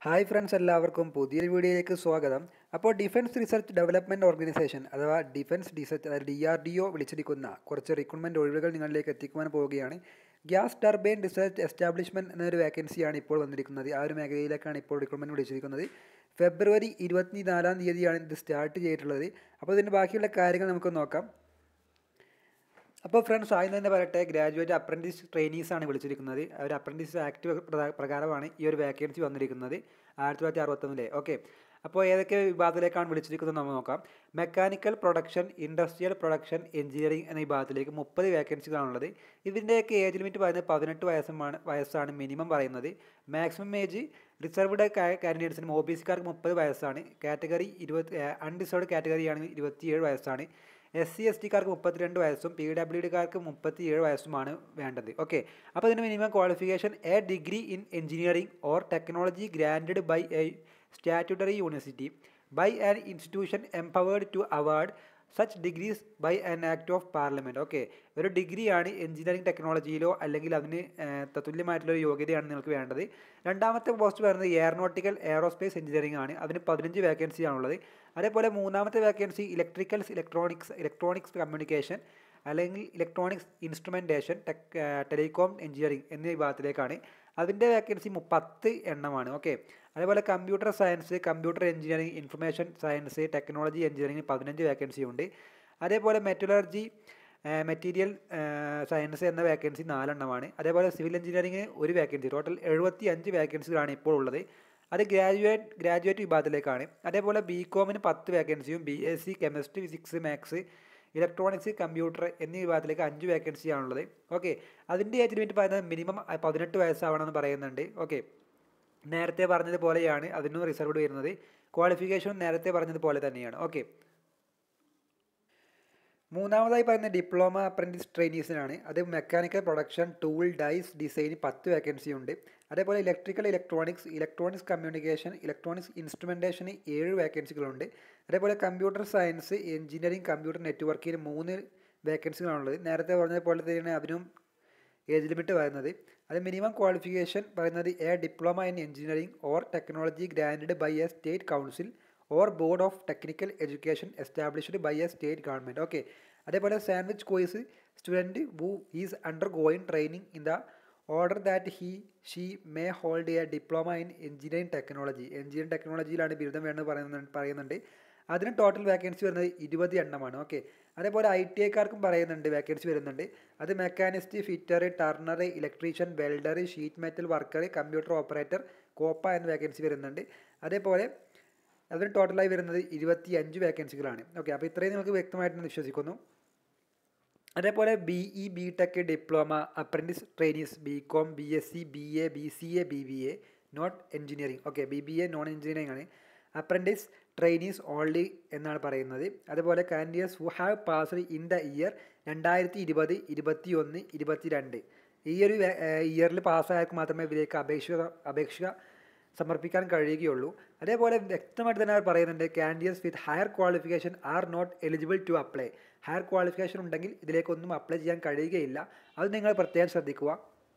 hi friends എല്ലാവർക്കും പുതിയൊരു വീഡിയോയിലേക്ക് സ്വാഗതം അപ്പോൾ ഡിഫൻസ് റിസർച്ച് ഡെവലപ്മെൻറ്റ് ഓർഗനൈസേഷൻ അഥവാ ഡിഫൻസ് റിസർച്ച് അതായത് ഡി ആർ ഡി ഒ വിളിച്ചിരിക്കുന്ന കുറച്ച് റിക്രൂട്ട്മെൻറ്റ് ഒഴിവുകൾ നിങ്ങളിലേക്ക് എത്തിക്കുവാൻ പോവുകയാണ് ഗ്യാസ് ടർബൈൻ റിസർച്ച് എസ്റ്റാബ്ലിഷ്മെൻറ്റ് എന്നൊരു വേക്കൻസിയാണ് ഇപ്പോൾ വന്നിരിക്കുന്നത് ആ ഒരു മേഖലയിലേക്കാണ് ഇപ്പോൾ റിക്രൂട്ട്മെൻറ്റ് വിളിച്ചിരിക്കുന്നത് ഫെബ്രുവരി ഇരുപത്തിനാലാം തീയതിയാണ് ഇത് സ്റ്റാർട്ട് ചെയ്തിട്ടുള്ളത് അപ്പോൾ ഇതിൻ്റെ ബാക്കിയുള്ള കാര്യങ്ങൾ നമുക്ക് നോക്കാം അപ്പോൾ ഫ്രണ്ട്സ് ആദ്യം തന്നെ പറയട്ടെ ഗ്രാജുവേറ്റ് അപ്രൻറ്റീസ് ട്രെയിനീസാണ് വിളിച്ചിരിക്കുന്നത് ഒരു അപ്രൻറ്റീസ് ആക്ട് പ്രകാരമാണ് ഈ ഒരു വേക്കൻസി വന്നിരിക്കുന്നത് ആയിരത്തി തൊള്ളായിരത്തി അറുപത്തൊന്നിലെ ഓക്കെ അപ്പോൾ ഏതൊക്കെ വിഭാഗത്തിലേക്കാണ് വിളിച്ചിരിക്കുന്നത് നമ്മൾ നോക്കാം mechanical production industrial production engineering എന്ന വിഭാഗത്തിലേക്ക് മുപ്പത് വേക്കൻസികളാണുള്ളത് ഇതിൻ്റെയൊക്കെ ഏജ് ലിമിറ്റ് പറയുന്നത് പതിനെട്ട് വയസ്സുമാണ് വയസ്സാണ് മിനിമം പറയുന്നത് മാക്സിമം ഏജ് റിസർവ്ഡ് കാൻഡിഡേറ്റ്സിനും ഒ ബി സിക്കാർക്ക് മുപ്പത് വയസ്സാണ് കാറ്റഗറി ഇരുപത്തി അൺഡിസേർവ്ഡ് കാറ്റഗറിയാണ് ഇരുപത്തിയേഴ് വയസ്സാണ് എസ് സി എസ് ടിക്കാർക്ക് മുപ്പത്തിരണ്ട് വയസ്സും പി ഡബ്ല്യു ഡിക്കാർക്ക് മുപ്പത്തിയേഴ് വയസ്സുമാണ് വേണ്ടത് ഓക്കെ അപ്പോൾ ഇതിന് minimum qualification a degree in engineering or technology granted by a statutory university by an institution empowered to award such degrees by an act of parliament okay ഒരു ഡിഗ്രിയാണ് engineering ടെക്നോളജിയിലോ അല്ലെങ്കിൽ അതിന് തത്തുല്യമായിട്ടുള്ള ഒരു യോഗ്യതയാണ് നിങ്ങൾക്ക് വേണ്ടത് രണ്ടാമത്തെ പോസ്റ്റ് പറയുന്നത് എയറോനോട്ടിക്കൽ എയറോസ്പേസ് എഞ്ചിനീയറിംഗ് ആണ് അതിന് പതിനഞ്ച് വേക്കൻസി ആണുള്ളത് അതേപോലെ മൂന്നാമത്തെ vacancy electricals electronics electronics communication അല്ലെങ്കിൽ electronics instrumentation tech telecom engineering എന്നീ വിഭാഗത്തിലേക്കാണ് അതിൻ്റെ വേക്കൻസി പത്ത് എണ്ണമാണ് ഓക്കെ അതേപോലെ computer science computer engineering information science technology engineering പതിനഞ്ച് വേക്കൻസി ഉണ്ട് അതേപോലെ മെറ്റലർജി മെറ്റീരിയൽ സയൻസ് എന്ന വേക്കൻസി നാലെണ്ണമാണ് അതേപോലെ സിവിൽ എഞ്ചിനീയറിംഗ് ഒരു വേക്കൻസി ടോട്ടൽ എഴുപത്തി അഞ്ച് വേക്കൻസികളാണ് ഇപ്പോൾ ഉള്ളത് അത് ഗ്രാജുവേറ്റ് ഗ്രാജുവേറ്റ് വിഭാഗത്തിലേക്കാണ് അതേപോലെ ബി കോമിന് പത്ത് വേക്കൻസിയും B S C chemistry physics maths electronics computer എന്നീ വിഭാഗത്തിലേക്ക് അഞ്ച് വേക്കൻസിയാണുള്ളത് ഓക്കെ അതിൻ്റെ ഏജ് ലിമിറ്റ് പറയുന്നത് മിനിമം പതിനെട്ട് വയസ്സാവണമെന്ന് പറയുന്നുണ്ട് ഓക്കെ നേരത്തെ പറഞ്ഞതുപോലെയാണ് അതിനും റിസർവ്ഡ് വരുന്നത് ക്വാളിഫിക്കേഷൻ നേരത്തെ പറഞ്ഞതുപോലെ തന്നെയാണ് ഓക്കെ മൂന്നാമതായി പറയുന്ന ഡിപ്ലോമ അപ്രൻറ്റീസ് ട്രെയിനീസിനാണ് അത് mechanical production tool dies design പത്ത് വേക്കൻസി ഉണ്ട് അതേപോലെ electrical electronics electronics communication electronics ഇൻസ്ട്രുമെൻറ്റേഷന് ഏഴ് വേക്കൻസികളുണ്ട് അതേപോലെ കമ്പ്യൂട്ടർ സയൻസ് എഞ്ചിനീയറിംഗ് കമ്പ്യൂട്ടർ നെറ്റ്വർക്കിന് മൂന്ന് വേക്കൻസികളാണുള്ളത് നേരത്തെ പറഞ്ഞതുപോലെ തന്നെയാണ് അതിനും ഏജ് ലിമിറ്റ് പറയുന്നത് അത് മിനിമം ക്വാളിഫിക്കേഷൻ പറയുന്നത് a diploma in engineering or technology grant by a state council or board of technical education established by a state government okay അതേപോലെ sandwich course student who is undergoing training in the order that he she may hold a diploma in engineering technology engineering ടെക്നോളജിയിലാണ് ബിരുദം വേണമെന്ന് പറയുന്നത് പറയുന്നുണ്ട് അതിന് total vacancy വരുന്നത് ഇരുപത് എണ്ണമാണ് ഓക്കെ അതേപോലെ ഐ ടി ഐക്കാർക്കും പറയുന്നുണ്ട് വേക്കൻസി വരുന്നുണ്ട് അത് machinist fitter turner electrician welder sheet metal worker computer operator COPA എന്ന വേക്കൻസി വരുന്നുണ്ട് അതേപോലെ അതിന് ടോട്ടലായി വരുന്നത് ഇരുപത്തി അഞ്ച് വേക്കൻസികളാണ് ഓക്കെ അപ്പോൾ ഇത്രയും നിങ്ങൾക്ക് വ്യക്തമായിട്ട് വിശ്വസിക്കുന്നു അതേപോലെ B E B tech diploma apprentice trainees B com B S C B A B C A B B A not engineering okay B B A non engineering ആണ് അപ്രൻറ്റീസ് ട്രെയിനീസ് ഓൺലി എന്നാണ് പറയുന്നത് അതുപോലെ candidates who have passed in the year രണ്ടായിരത്തി ഇരുപത് ഇരുപത്തി ഒന്ന് ഇരുപത്തി രണ്ട് ഈ ഒരു ഇയറിൽ പാസ്സായവർക്ക് മാത്രമേ ഇതിലേക്ക് അപേക്ഷ അപേക്ഷ സമർപ്പിക്കാൻ കഴിയുകയുള്ളൂ അതേപോലെ വ്യക്തമായിട്ട് തന്നെ അവർ പറയുന്നുണ്ട് candidates with higher qualification are not eligible to apply higher qualification ഉണ്ടെങ്കിൽ ഇതിലേക്കൊന്നും അപ്ലൈ ചെയ്യാൻ കഴിയുകയില്ല അത് നിങ്ങൾ പ്രത്യേകം ശ്രദ്ധിക്കുക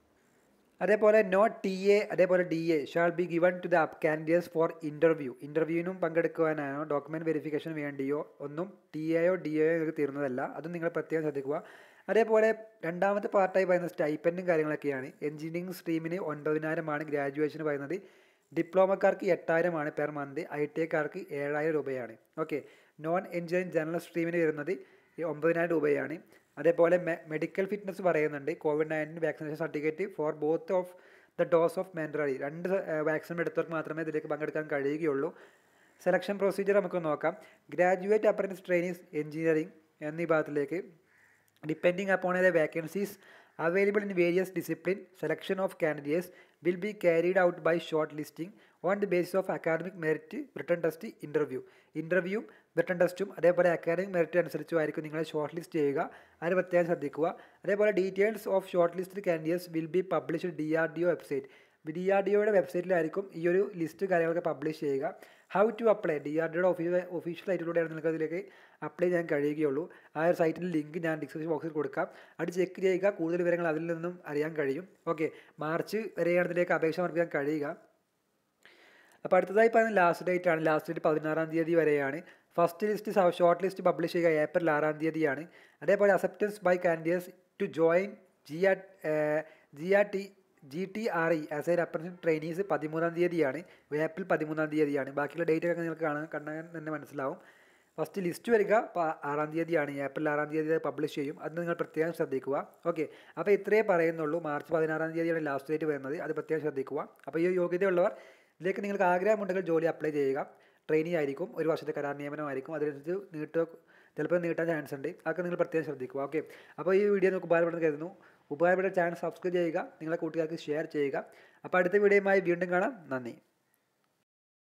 അതേപോലെ നോട്ട് ടി എ അതേപോലെ D A shall be given to the candidates for interview ഇൻ്റർവ്യൂവിനും പങ്കെടുക്കുവാനാണോ ഡോക്യുമെൻറ്റ് വെരിഫിക്കേഷന് വേണ്ടിയോ ഒന്നും ടി എയോ ഡി എയോ നിങ്ങൾക്ക് തീർന്നതല്ല അതും നിങ്ങൾ പ്രത്യേകം ശ്രദ്ധിക്കുക അതേപോലെ രണ്ടാമത്തെ പാർട്ടായി പറയുന്നത് സ്റ്റൈപ്പൻറ്റും കാര്യങ്ങളൊക്കെയാണ് എഞ്ചിനീയറിംഗ് സ്ട്രീമിന് ഒൻപതിനായിരമാണ് ഗ്രാജുവേഷന് പറയുന്നത് ഡിപ്ലോമക്കാർക്ക് എട്ടായിരമാണ് പെർ മന്ത് ഐ ടി ഐക്കാർക്ക് ഏഴായിരം രൂപയാണ് ഓക്കെ നോൺ എഞ്ചിനീയറിംഗ് ജനറൽ സ്ട്രീമിന് വരുന്നത് ഒമ്പതിനായിരം രൂപയാണ് അതേപോലെ മെഡിക്കൽ ഫിറ്റ്നസ് പറയുന്നുണ്ട് COVID nineteen vaccination certificate for both of the dose of mandatory രണ്ട് വാക്സിൻ എടുത്തവർക്ക് മാത്രമേ ഇതിലേക്ക് പങ്കെടുക്കാൻ കഴിയുകയുള്ളൂ സെലക്ഷൻ പ്രൊസീജിയർ നമുക്ക് നോക്കാം ഗ്രാജുവേറ്റ് അപ്രൻറ്റീസ് ട്രെയിനീസ് എഞ്ചിനീയറിംഗ് എന്നീ വിഭാഗത്തിലേക്ക് depending upon the vacancies available in various discipline selection of candidates will be carried out by shortlisting on the basis of academic merit written test interview ഇൻ്റർവ്യൂവും written ടെസ്റ്റും അതേപോലെ academic merit അനുസരിച്ചുമായിരിക്കും നിങ്ങളെ short list ചെയ്യുക അതിന് പ്രത്യേകം ശ്രദ്ധിക്കുക അതേപോലെ details of short list candidates will be published D R D O website D R D ഒയുടെ വെബ്സൈറ്റിലായിരിക്കും ഈ ഒരു ലിസ്റ്റ് കാര്യങ്ങളൊക്കെ പബ്ലിഷ് ചെയ്യുക how to apply D R ഡിയുടെ ഒഫീഷ്യൽ ഒഫീഷ്യൽ സൈറ്റിലൂടെയാണ് നിങ്ങൾക്ക് അതിലേക്ക് അപ്ലൈ ചെയ്യാൻ കഴിയുകയുള്ളൂ ആ ഒരു സൈറ്റിൻ്റെ ലിങ്ക് ഞാൻ ഡിസ്ക്രിപ്ഷൻ ബോക്സിൽ കൊടുക്കാം അത് ചെക്ക് ചെയ്യുക കൂടുതൽ വിവരങ്ങൾ അതിൽ നിന്നും അറിയാൻ കഴിയും ഓക്കെ മാർച്ച് വരെയാണ് ഇതിലേക്ക് അപേക്ഷ സമർപ്പിക്കാൻ കഴിയുക അപ്പോൾ അടുത്തതായി പറയുന്നത് ലാസ്റ്റ് ഡേറ്റ് ആണ് ലാസ്റ്റ് ഡേറ്റ് പതിനാറാം തീയതി വരെയാണ് first list short list publish ചെയ്യുക ഏപ്രിൽ ആറാം തീയതിയാണ് അതേപോലെ acceptance by candidates to join G R G R T G T R E as a represent trainees പതിമൂന്നാം തീയതിയാണ് ഏപ്രിൽ പതിമൂന്നാം തീയതിയാണ് ബാക്കിയുള്ള ഡേറ്റ് ഒക്കെ നിങ്ങൾക്ക് കാണാൻ കണ്ടാൽ തന്നെ മനസ്സിലാവും ഫസ്റ്റ് ലിസ്റ്റ് വരിക ആറാം തീയതിയാണ് ഏപ്രിൽ ആറാം തീയതി പബ്ലിഷ് ചെയ്യും അത് നിങ്ങൾ പ്രത്യേകം ശ്രദ്ധിക്കുക ഓക്കെ അപ്പോൾ ഇത്രയേ പറയുന്നുള്ളൂ മാർച്ച് പതിനാറാം തീയതിയാണ് ലാസ്റ്റ് ഡേറ്റ് വരുന്നത് അത് പ്രത്യേകം ശ്രദ്ധിക്കുക അപ്പോൾ ഈ യോഗ്യതയുള്ളവർ ഇതിലേക്ക് നിങ്ങൾക്ക് ആഗ്രഹമുണ്ടെങ്കിൽ ജോലി അപ്ലൈ ചെയ്യുക ട്രെയിനിങ് ആയിരിക്കും ഒരു വർഷത്തെ കരാർ നിയമനമായിരിക്കും അതിനനുസരിച്ച് നീട്ടോ ചിലപ്പോൾ നീട്ടാൻ ചാൻസ് ഉണ്ട് അതൊക്കെ നിങ്ങൾ പ്രത്യേകം ശ്രദ്ധിക്കുക ഓക്കെ അപ്പോൾ ഈ വീഡിയോ നിങ്ങൾക്ക് ഉപകാരപ്പെടുന്ന കരുതുന്നു ഉപകാരപ്പെട്ട ചാനൽ സബ്സ്ക്രൈബ് ചെയ്യുക നിങ്ങളെ കൂട്ടുകാർക്ക് ഷെയർ ചെയ്യുക അപ്പോൾ അടുത്ത വീഡിയോയുമായി വീണ്ടും കാണാം നന്ദി